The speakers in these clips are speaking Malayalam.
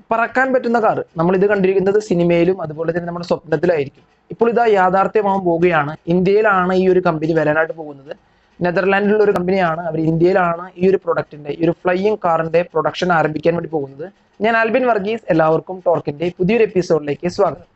പറക്കാൻ പറ്റുന്ന കാർ നമ്മൾ ഇത് കണ്ടിരിക്കുന്നത് സിനിമയിലും അതുപോലെ തന്നെ നമ്മുടെ സ്വപ്നത്തിലായിരിക്കും ഇപ്പോൾ ഇതാ യാഥാർത്ഥ്യമാകാൻ പോവുകയാണ് ഇന്ത്യയിലാണ് ഈ ഒരു കമ്പനി വരാനായിട്ട് പോകുന്നത് നെതർലാൻഡിലുള്ള ഒരു കമ്പനിയാണ് അവർ ഇന്ത്യയിലാണ് ഈ ഒരു പ്രൊഡക്റ്റിന്റെ ഈ ഒരു ഫ്ലൈയിങ് കാറിന്റെ പ്രൊഡക്ഷൻ ആരംഭിക്കാൻ വേണ്ടി പോകുന്നത് ഞാൻ ആൽബിൻ വർഗീസ് എല്ലാവർക്കും ടോർക്കിന്റെ പുതിയൊരു എപ്പിസോഡിലേക്ക് സ്വാഗതം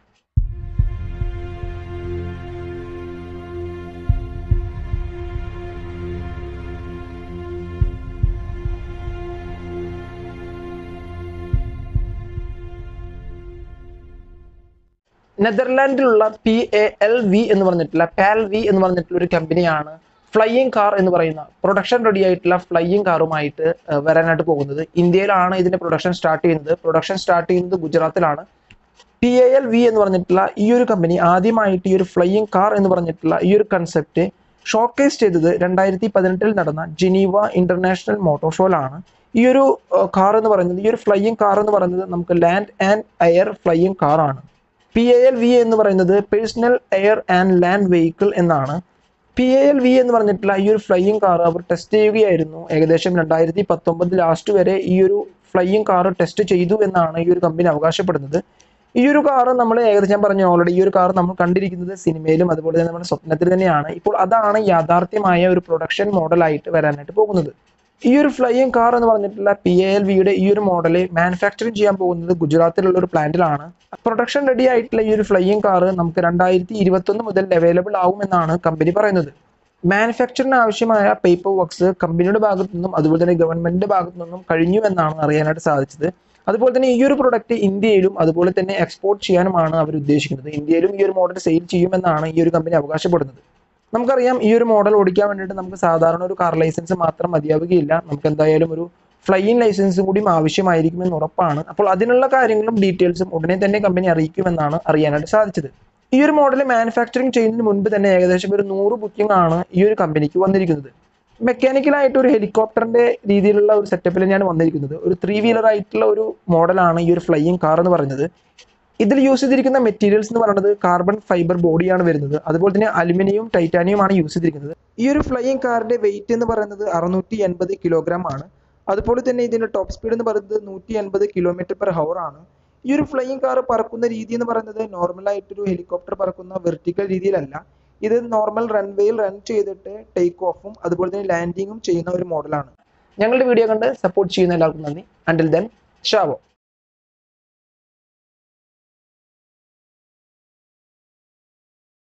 നെതർലാൻഡിലുള്ള പി എ എൽ വി എന്ന് പറഞ്ഞിട്ടുള്ള പാൽ വി എന്ന് പറഞ്ഞിട്ടുള്ള ഒരു കമ്പനിയാണ് ഫ്ലൈയിങ് കാർ എന്ന് പറയുന്ന പ്രൊഡക്ഷൻ റെഡി ആയിട്ടുള്ള ഫ്ലൈയിങ് കാറുമായിട്ട് ഏർ വരാനായിട്ട് പോകുന്നത് ഇന്ത്യയിലാണ് ഇതിന്റെ പ്രൊഡക്ഷൻ സ്റ്റാർട്ട് ചെയ്യുന്നത് പ്രൊഡക്ഷൻ സ്റ്റാർട്ട് ചെയ്യുന്നത് ഗുജറാത്തിലാണ് പി എ എൽ വി എന്ന് പറഞ്ഞിട്ടുള്ള ഈ ഒരു കമ്പനി ആദ്യമായിട്ട് ഈ ഒരു ഫ്ലൈയിങ് കാർ എന്ന് പറഞ്ഞിട്ടുള്ള ഈ ഒരു കൺസെപ്റ്റ് ഷോക്കേസ് ചെയ്തത് രണ്ടായിരത്തി പതിനെട്ടിൽ നടന്ന ജനീവ ഇന്റർനാഷണൽ മോട്ടോർ ഷോയിലാണ് ഈ ഒരു കാർ എന്ന് പറയുന്നത് ഈ ഒരു ഫ്ലൈയിങ് കാർ എന്ന് പറയുന്നത് നമുക്ക് land and air flying car ആണ് പി എ എൽ വി എന്ന് പറയുന്നത് personal air and land vehicle എന്നാണ് പി എ എൽ വി എന്ന് പറഞ്ഞിട്ടുള്ള ഈ ഒരു ഫ്ലൈയിങ് കാർ അവർ ടെസ്റ്റ് ചെയ്യുകയായിരുന്നു ഏകദേശം രണ്ടായിരത്തി പത്തൊമ്പത് ലാസ്റ്റ് വരെ ഈ ഒരു ഫ്ലൈയിങ് കാർ ടെസ്റ്റ് ചെയ്തു എന്നാണ് ഈ ഒരു കമ്പനി അവകാശപ്പെടുന്നത് ഈ ഒരു കാർ നമ്മൾ ഏകദേശം ഞാൻ പറഞ്ഞു ഓൾറെഡി ഈ ഒരു കാർ നമ്മൾ കണ്ടിരിക്കുന്നത് സിനിമയിലും അതുപോലെ തന്നെ നമ്മുടെ സ്വപ്നത്തിൽ തന്നെയാണ് ഇപ്പോൾ അതാണ് യാഥാർത്ഥ്യമായ ഒരു പ്രൊഡക്ഷൻ മോഡലായിട്ട് വരാനായിട്ട് പോകുന്നത് ഈ ഒരു ഫ്ലൈയിങ് കാർ എന്ന് പറഞ്ഞിട്ടുള്ള പി എ എൽ വിയുടെ ഈ ഒരു മോഡല് മാനുഫാക്ചറിങ് ചെയ്യാൻ പോകുന്നത് ഗുജറാത്തിലുള്ള ഒരു പ്ലാന്റിലാണ് പ്രൊഡക്ഷൻ റെഡി ആയിട്ടുള്ള ഈ ഒരു ഫ്ലൈയിങ് കാർ നമുക്ക് രണ്ടായിരത്തി ഇരുപത്തൊന്ന് മുതൽ അവൈലബിൾ ആവുമെന്നാണ് കമ്പനി പറയുന്നത് മാനുഫാക്ചറിന് ആവശ്യമായ പേപ്പർ വർക്ക്സ് കമ്പനിയുടെ ഭാഗത്തു നിന്നും അതുപോലെ തന്നെ ഗവൺമെന്റിന്റെ ഭാഗത്തു നിന്നും കഴിഞ്ഞു എന്നാണ് അറിയാനായിട്ട് സാധിച്ചത് അതുപോലെ തന്നെ ഈ ഒരു പ്രൊഡക്റ്റ് ഇന്ത്യയിലും അതുപോലെ തന്നെ എക്സ്പോർട്ട് ചെയ്യാനുമാണ് അവർ ഉദ്ദേശിക്കുന്നത് ഇന്ത്യയിലും ഈ ഒരു മോഡൽ സെയിൽ ചെയ്യുമെന്നാണ് ഈ ഒരു കമ്പനി അവകാശപ്പെടുന്നത് നമുക്കറിയാം ഈ ഒരു മോഡൽ ഓടിക്കാൻ വേണ്ടിയിട്ട് നമുക്ക് സാധാരണ ഒരു കാർ ലൈസൻസ് മാത്രം മതിയാവുകയില്ല നമുക്ക് എന്തായാലും ഒരു ഫ്ലൈയിങ് ലൈസൻസും കൂടി ആവശ്യമായിരിക്കുമെന്ന് ഉറപ്പാണ് അപ്പോൾ അതിനുള്ള കാര്യങ്ങളും ഡീറ്റെയിൽസും ഉടനെ തന്നെ കമ്പനി അറിയിക്കുമെന്നാണ് അറിയാനായിട്ട് സാധിച്ചത് ഈ ഒരു മോഡൽ മാനുഫാക്ചറിങ് ചെയ്യുന്നതിന് മുൻപ് തന്നെ ഏകദേശം ഒരു നൂറ് ബുക്കിംഗ് ആണ് ഈ ഒരു കമ്പനിക്ക് വന്നിരിക്കുന്നത് മെക്കാനിക്കലായിട്ട് ഒരു ഹെലികോപ്റ്ററിന്റെ രീതിയിലുള്ള ഒരു സെറ്റപ്പിൽ തന്നെയാണ് വന്നിരിക്കുന്നത് ഒരു ത്രീ വീലർ ആയിട്ടുള്ള ഒരു മോഡലാണ് ഈ ഒരു ഫ്ലൈയിങ് കാർ എന്ന് പറയുന്നത് ഇതിൽ യൂസ് ചെയ്തിരിക്കുന്ന മെറ്റീരിയൽസ് എന്ന് പറയുന്നത് കാർബൺ ഫൈബർ ബോഡിയാണ് വരുന്നത് അതുപോലെ തന്നെ അലുമിനിയം ടൈറ്റാനിയം ആണ് യൂസ് ചെയ്തിരിക്കുന്നത് ഈ ഒരു ഫ്ലൈയിങ് കാറിന്റെ വെയിറ്റ് എന്ന് പറയുന്നത് അറുന്നൂറ്റി എൺപത് കിലോഗ്രാം ആണ് അതുപോലെ തന്നെ ഇതിന്റെ ടോപ്പ് സ്പീഡ് എന്ന് പറയുന്നത് നൂറ്റി എൺപത് കിലോമീറ്റർ പെർ ഹവർ ആണ് ഈ ഒരു ഫ്ലൈയിങ് കാർ പറക്കുന്ന രീതി എന്ന് പറയുന്നത് നോർമൽ ആയിട്ടൊരു ഹെലികോപ്റ്റർ പറക്കുന്ന വെർട്ടിക്കൽ രീതിയിലല്ല ഇത് നോർമൽ റൺവേയിൽ റൺ ചെയ്തിട്ട് ടേക്ക് ഓഫും അതുപോലെ തന്നെ ലാൻഡിങ്ങും ചെയ്യുന്ന ഒരു മോഡലാണ് ഞങ്ങളുടെ വീഡിയോ കണ്ട് സപ്പോർട്ട് ചെയ്യുന്ന എല്ലാവർക്കും നന്ദി അണ്ടിൽ ദെൻ ഷാവോ